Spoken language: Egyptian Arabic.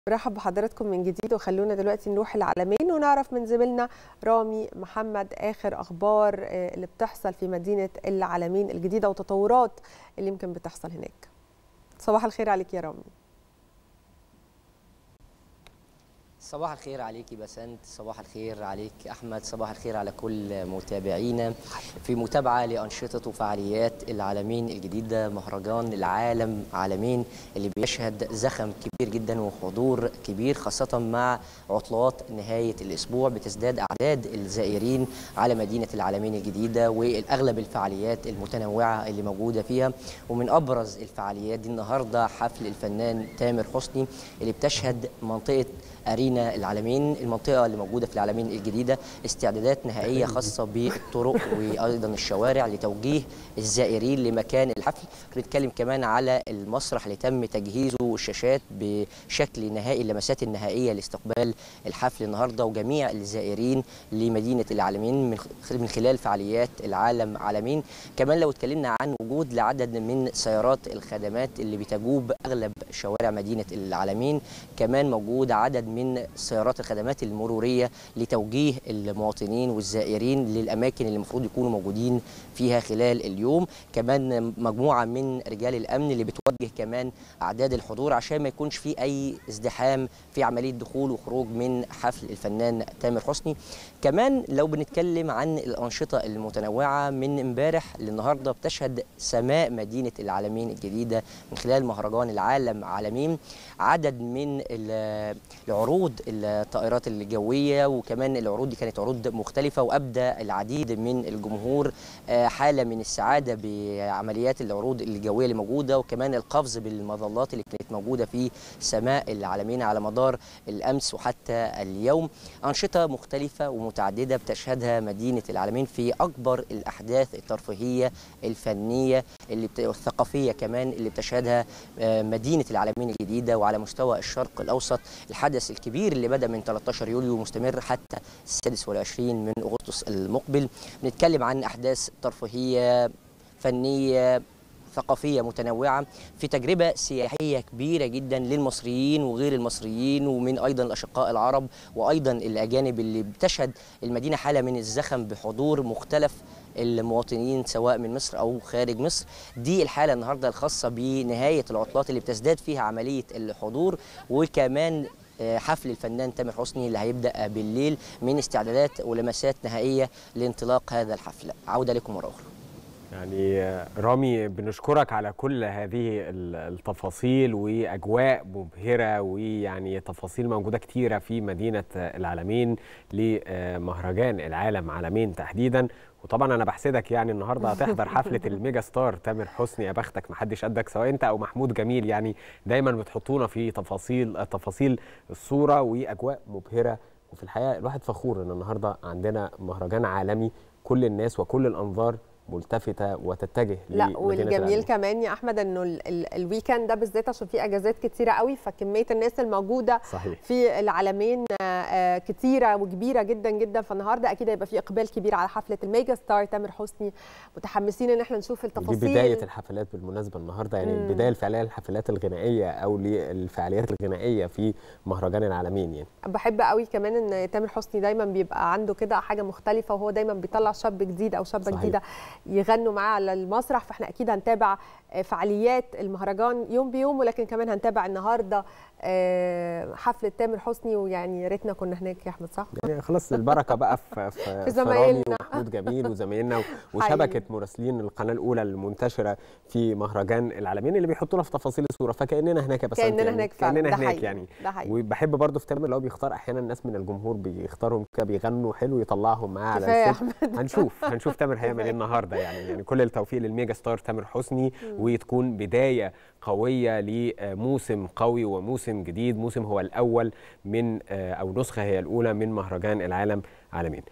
برحب بحضراتكم من جديد وخلونا دلوقتي نروح العالمين ونعرف من زميلنا رامي محمد اخر اخبار اللي بتحصل في مدينه العالمين الجديده وتطورات اللي يمكن بتحصل هناك. صباح الخير عليك يا رامي. صباح الخير عليكي بسنت صباح الخير عليك احمد صباح الخير على كل متابعينا في متابعه لانشطه وفعاليات العالمين الجديده مهرجان العالم عالمين اللي بيشهد زخم كبير جدا وحضور كبير خاصه مع عطلات نهايه الاسبوع بتزداد اعداد الزائرين على مدينه العالمين الجديده والاغلب الفعاليات المتنوعه اللي موجوده فيها ومن ابرز الفعاليات دي النهارده حفل الفنان تامر حسني اللي بتشهد منطقه ارينا العالمين المنطقه اللي موجوده في العالمين الجديده استعدادات نهائيه خاصه بالطرق وايضا الشوارع لتوجيه الزائرين لمكان الحفل بنتكلم كمان على المسرح اللي تم تجهيزه والشاشات بشكل نهائي اللمسات النهائيه لاستقبال الحفل النهارده وجميع الزائرين لمدينه العالمين من خلال فعاليات العالم عالمين كمان لو اتكلمنا عن وجود لعدد من سيارات الخدمات اللي بتجوب اغلب شوارع مدينه العالمين كمان موجود عدد من سيارات الخدمات المروريه لتوجيه المواطنين والزائرين للاماكن اللي المفروض يكونوا موجودين فيها خلال اليوم كمان مجموعه من رجال الامن اللي بتوجه كمان اعداد الحضور عشان ما يكونش في اي ازدحام في عمليه دخول وخروج من حفل الفنان تامر حسني كمان لو بنتكلم عن الانشطه المتنوعه من امبارح للنهارده بتشهد سماء مدينه العالمين الجديده من خلال مهرجان العالم عالمين عدد من العروض الطائرات الجويه وكمان العروض دي كانت عروض مختلفه وابدى العديد من الجمهور حاله من السعاده بعمليات العروض الجويه اللي موجوده وكمان القفز بالمظلات اللي كانت موجوده في سماء العالمين على مدار الامس وحتى اليوم انشطه مختلفه ومتعدده بتشهدها مدينه العالمين في اكبر الاحداث الترفيهيه الفنيه اللي بت... الثقافيه كمان اللي بتشهدها مدينه العالمين الجديده وعلى مستوى الشرق الاوسط الحدث الكبير اللي بدا من 13 يوليو مستمر حتى السادس والعشرين من اغسطس المقبل بنتكلم عن احداث ترفيهيه فنيه ثقافية متنوعة في تجربة سياحية كبيرة جدا للمصريين وغير المصريين ومن أيضا الأشقاء العرب وأيضا الأجانب اللي بتشهد المدينة حالة من الزخم بحضور مختلف المواطنين سواء من مصر او خارج مصر دي الحاله النهارده الخاصه بنهايه العطلات اللي بتزداد فيها عمليه الحضور وكمان حفل الفنان تامر حسني اللي هيبدا بالليل من استعدادات ولمسات نهائيه لانطلاق هذا الحفل عوده لكم مره اخرى يعني رامي بنشكرك على كل هذه التفاصيل واجواء مبهره ويعني تفاصيل موجوده كتيره في مدينه العالمين لمهرجان العالم عالمين تحديدا وطبعا انا بحسدك يعني النهارده هتحضر حفله الميجا ستار تامر حسني يا بختك محدش قدك سواء انت او محمود جميل يعني دايما بتحطونا في تفاصيل تفاصيل الصوره واجواء مبهره وفي الحقيقه الواحد فخور ان النهارده عندنا مهرجان عالمي كل الناس وكل الانظار ملتفته وتتجه لا والجميل كمان يا احمد انه الويكند ده بالذات عشان فيه اجازات كتيره قوي فكميه الناس الموجوده صحيح. في العالمين كتيره وكبيره جدا جدا فالنهارده اكيد هيبقى في اقبال كبير على حفله الميجا ستار تامر حسني متحمسين ان احنا نشوف التفاصيل دي بدايه الحفلات بالمناسبه النهارده يعني مم. البدايه الفعليه للحفلات الغنائيه او للفعاليات الغنائيه في مهرجان العالمين يعني بحب قوي كمان ان تامر حسني دايما بيبقى عنده كده حاجه مختلفه وهو دايما بيطلع شاب جديد او شابه جديده يغنوا معاه على المسرح فاحنا اكيد هنتابع فعاليات المهرجان يوم بيوم ولكن كمان هنتابع النهارده حفله تامر حسني ويعني يا ريتنا كنا هناك يا احمد صح؟ يعني خلاص البركه بقى في في, في زمايلنا ومحمود جميل وزمايلنا وشبكه مراسلين القناه الاولى المنتشره في مهرجان العالمين اللي بيحطونا في تفاصيل الصوره فكاننا هناك بس كاننا يعني هناك فعلا كاننا هناك يعني وبحب برضه في تامر اللي هو بيختار احيانا الناس من الجمهور بيختارهم كده بيغنوا حلو يطلعهم معاه على السيت هنشوف هنشوف تامر هيعمل ايه النهارده يعني يعني كل التوفيق للميجا ستار تامر حسني وتكون بدايه قويه لموسم قوي وموسم جديد موسم هو الاول من او نسخه هي الاولى من مهرجان العالم عالمين